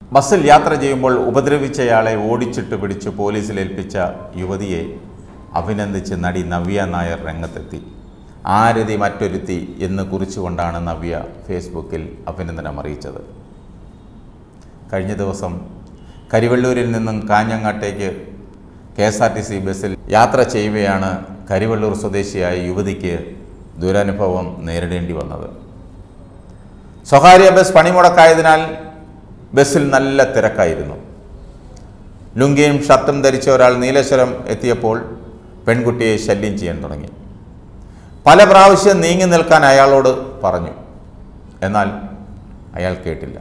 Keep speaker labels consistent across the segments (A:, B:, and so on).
A: ബസ്സിൽ യാത്ര ചെയ്യുമ്പോൾ ഉപദ്രവിച്ചയാളെ ഓടിച്ചിട്ട് പിടിച്ച് പോലീസിൽ ഏൽപ്പിച്ച യുവതിയെ അഭിനന്ദിച്ച് നടി നവ്യ നായർ രംഗത്തെത്തി ആരതി മറ്റൊരുത്തി എന്ന് കുറിച്ചുകൊണ്ടാണ് നവ്യ ഫേസ്ബുക്കിൽ അഭിനന്ദനം അറിയിച്ചത് കഴിഞ്ഞ ദിവസം കരിവള്ളൂരിൽ നിന്നും കാഞ്ഞങ്ങാട്ടേക്ക് K S R T C ബസ്സിൽ യാത്ര ചെയ്യവെയാണ് കരിവള്ളൂർ സ്വദേശിയായ യുവതിക്ക് ദുരനുഭവം നേരിടേണ്ടി വന്നത് സ്വകാര്യ ബസ് പണിമുടക്കായതിനാൽ ബസ്സിൽ നല്ല തിരക്കായിരുന്നു ലുങ്കിയും ഷർട്ടും ധരിച്ച ഒരാൾ നീലേശ്വരം എത്തിയപ്പോൾ പെൺകുട്ടിയെ ശല്യം ചെയ്യാൻ തുടങ്ങി പല പ്രാവശ്യം നീങ്ങി നിൽക്കാൻ അയാളോട് പറഞ്ഞു എന്നാൽ അയാൾ കേട്ടില്ല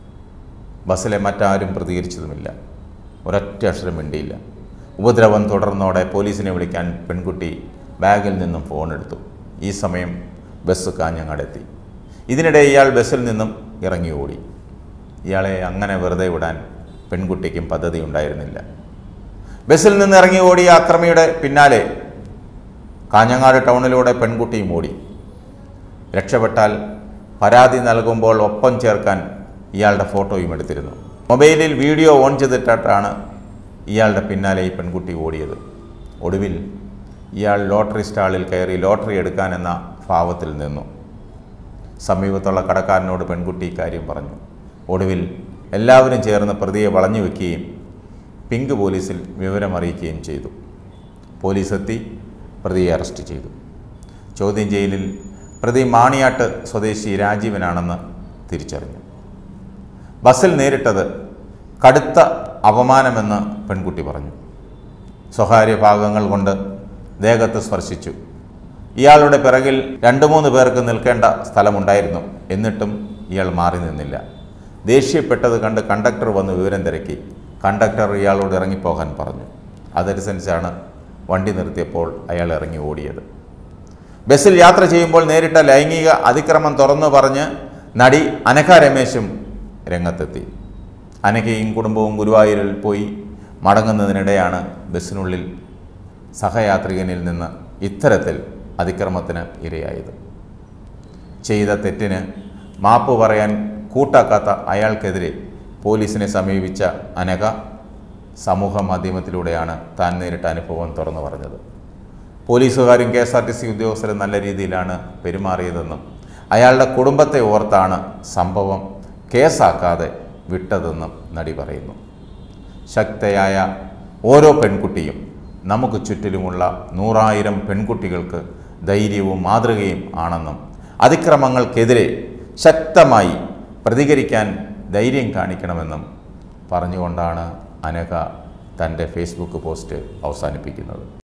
A: ബസ്സിലെ മറ്റാരും പ്രതികരിച്ചതുമില്ല ഒരൊറ്റ അക്ഷരം മിണ്ടിയില്ല ഉപദ്രവം തുടർന്നോടെ പോലീസിനെ വിളിക്കാൻ പെൺകുട്ടി ബാഗിൽ നിന്നും ഫോൺ എടുത്തു ഈ സമയം ബസ് കാഞ്ഞങ്ങാടെത്തി ഇതിനിടെ ഇയാൾ ബസ്സിൽ നിന്നും ഇറങ്ങി ഓടി ഇയാളെ അങ്ങനെ വെറുതെ വിടാൻ പെൺകുട്ടിക്കും പദ്ധതി ഉണ്ടായിരുന്നില്ല ബസ്സിൽ നിന്ന് ഇറങ്ങി ഓടിയ അക്രമിയുടെ പിന്നാലെ കാഞ്ഞങ്ങാട് ടൗണിലൂടെ പെൺകുട്ടിയും ഓടി രക്ഷപ്പെട്ടാൽ പരാതി നൽകുമ്പോൾ ഒപ്പം ചേർക്കാൻ ഇയാളുടെ ഫോട്ടോയും എടുത്തിരുന്നു മൊബൈലിൽ വീഡിയോ ഓൺ ചെയ്തിട്ടാണ് ഇയാളുടെ പിന്നാലെ ഈ പെൺകുട്ടി ഓടിയത് ഒടുവിൽ ഇയാൾ ലോട്ടറി സ്റ്റാളിൽ കയറി ലോട്ടറി എടുക്കാനെന്ന ഭാവത്തിൽ നിന്നു സമീപത്തുള്ള കടക്കാരനോട് പെൺകുട്ടി ഇക്കാര്യം പറഞ്ഞു ഒടുവിൽ എല്ലാവരും ചേർന്ന് പ്രതിയെ വളഞ്ഞു വെക്കുകയും പിങ്ക് പോലീസിൽ വിവരമറിയിക്കുകയും ചെയ്തു പോലീസ് എത്തി പ്രതിയെ അറസ്റ്റ് ചെയ്തു ചോദ്യം ചെയ്യലിൽ പ്രതി മാണിയാട്ട് സ്വദേശി രാജീവനാണെന്ന് തിരിച്ചറിഞ്ഞു ബസ്സിൽ നേരിട്ടത് കടുത്ത അപമാനമെന്ന് പെൺകുട്ടി പറഞ്ഞു സ്വകാര്യ ഭാഗങ്ങൾ കൊണ്ട് ദേഹത്ത് സ്പർശിച്ചു ഇയാളുടെ പിറകിൽ രണ്ട് മൂന്ന് പേർക്ക് നിൽക്കേണ്ട സ്ഥലമുണ്ടായിരുന്നു എന്നിട്ടും ഇയാൾ മാറി നിന്നില്ല ദേഷ്യപ്പെട്ടത് കണ്ട് കണ്ടക്ടർ വന്ന് വിവരം തിരക്കി കണ്ടക്ടർ ഇയാളോട് ഇറങ്ങിപ്പോകാൻ പറഞ്ഞു അതനുസരിച്ചാണ് വണ്ടി നിർത്തിയപ്പോൾ അയാൾ ഇറങ്ങി ഓടിയത് ബസ്സിൽ യാത്ര ചെയ്യുമ്പോൾ നേരിട്ട ലൈംഗിക അതിക്രമം തുറന്നു പറഞ്ഞ് നടി അനഘ രമേശും രംഗത്തെത്തി അനഘയും കുടുംബവും ഗുരുവായൂരിൽ പോയി മടങ്ങുന്നതിനിടെയാണ് ബസ്സിനുള്ളിൽ സഹയാത്രികനിൽ നിന്ന് ഇത്തരത്തിൽ അതിക്രമത്തിന് ഇരയായത് ചെയ്ത തെറ്റിന് മാപ്പ് പറയാൻ കൂട്ടാക്കാത്ത അയാൾക്കെതിരെ പോലീസിനെ സമീപിച്ച അനഘ സമൂഹ മാധ്യമത്തിലൂടെയാണ് താൻ നേരിട്ട അനുഭവം തുറന്നു പറഞ്ഞത് പോലീസുകാരും K S R T C ഉദ്യോഗസ്ഥരും നല്ല രീതിയിലാണ് പെരുമാറിയതെന്നും അയാളുടെ കുടുംബത്തെ ഓർത്താണ് സംഭവം കേസാക്കാതെ വിട്ടതെന്നും നടി പറയുന്നു ശക്തയായ ഓരോ പെൺകുട്ടിയും നമുക്ക് ചുറ്റിലുമുള്ള നൂറായിരം പെൺകുട്ടികൾക്ക് ധൈര്യവും മാതൃകയും ആണെന്നും അതിക്രമങ്ങൾക്കെതിരെ ശക്തമായി പ്രതികരിക്കാൻ ധൈര്യം കാണിക്കണമെന്നും പറഞ്ഞുകൊണ്ടാണ് അനഘ തൻ്റെ ഫേസ്ബുക്ക് പോസ്റ്റ് അവസാനിപ്പിക്കുന്നത്